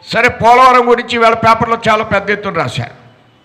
సరే పోలవరం గురించి వీళ్ళ పేపర్లో చాలా పెద్ద ఎత్తున రాశారు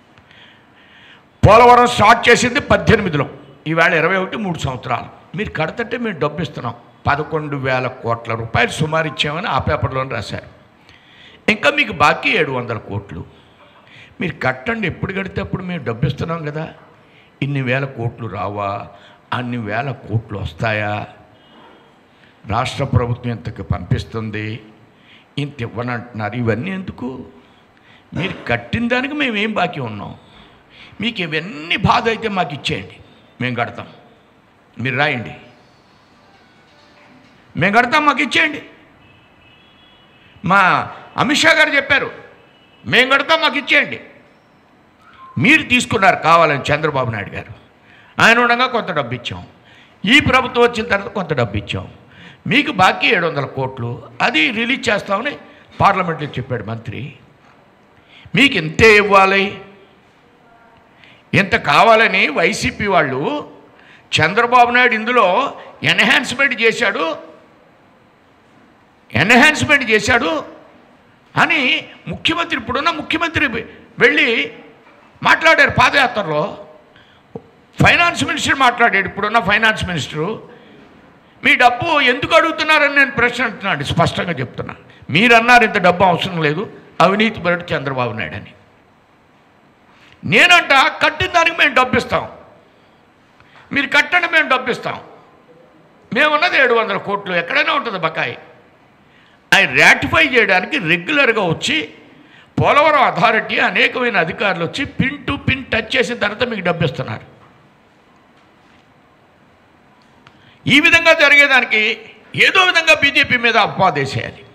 పోలవరం స్టార్ట్ చేసింది పద్దెనిమిదిలో ఈవేళ ఇరవై ఒకటి మూడు సంవత్సరాలు మీరు కడతంటే మేము డబ్బు ఇస్తున్నాం పదకొండు వేల కోట్ల రూపాయలు సుమారు ఇచ్చామని ఆ పేపర్లోనే రాశారు ఇంకా మీకు బాకీ ఏడు వందల కోట్లు మీరు కట్టండి ఎప్పుడు కడితే అప్పుడు మేము డబ్బు ఇస్తున్నాం కదా ఇన్ని వేల కోట్లు రావా అన్ని వేల కోట్లు వస్తాయా రాష్ట్ర ప్రభుత్వం ఇంతకు పంపిస్తుంది ఇంత ఇవ్వనంటున్నారు ఇవన్నీ ఎందుకు మీరు కట్టిన దానికి మేము ఏం బాకీ ఉన్నాం మీకు ఇవన్నీ బాధ అయితే మాకు ఇచ్చేయండి మేము కడతాం మీరు రాయండి మేము కడతాం మాకు ఇచ్చేయండి మా అమిత్ షా గారు చెప్పారు మేము కడతాం మాకు ఇచ్చేయండి మీరు తీసుకున్నారు కావాలని చంద్రబాబు నాయుడు గారు ఆయన ఉండగా కొంత డబ్బు ఇచ్చాం ఈ ప్రభుత్వం వచ్చిన తర్వాత కొంత డబ్బు ఇచ్చాం మీకు బాకీ ఏడు వందల కోట్లు అది రిలీజ్ చేస్తామని పార్లమెంట్లో చెప్పాడు మంత్రి మీకు ఇంతే ఇవ్వాలి ఇంత కావాలని వైసీపీ వాళ్ళు చంద్రబాబు నాయుడు ఇందులో ఎన్హాన్స్మెంట్ చేశాడు ఎన్హాన్స్మెంట్ చేశాడు అని ముఖ్యమంత్రి ఇప్పుడున్న ముఖ్యమంత్రి వెళ్ళి మాట్లాడారు పాదయాత్రలో ఫైనాన్స్ మినిస్టర్ మాట్లాడాడు ఇప్పుడున్న ఫైనాన్స్ మినిస్టరు మీ డబ్బు ఎందుకు అడుగుతున్నారని నేను ప్రశ్న అంటున్నాడు స్పష్టంగా చెప్తున్నా మీరు అన్నారు ఇంత డబ్బు అవసరం లేదు అవినీతి పరుడు చంద్రబాబు నాయుడు అని నేనంట కట్టిన దానికి మేము డబ్బు ఇస్తాం మీరు కట్టండి మేము డబ్బు ఇస్తాం మేమున్నది ఏడు వందల కోట్లు ఎక్కడైనా ఉంటుంది బకాయి ఆయన రాటిఫై చేయడానికి రెగ్యులర్గా వచ్చి పోలవరం అథారిటీ అనేకమైన అధికారులు వచ్చి పిన్ టు పిన్ టచ్ చేసిన తర్వాత మీకు డబ్బు ఇస్తున్నారు ఈ విధంగా జరిగేదానికి ఏదో విధంగా బీజేపీ మీద అపవాదేసేయాలి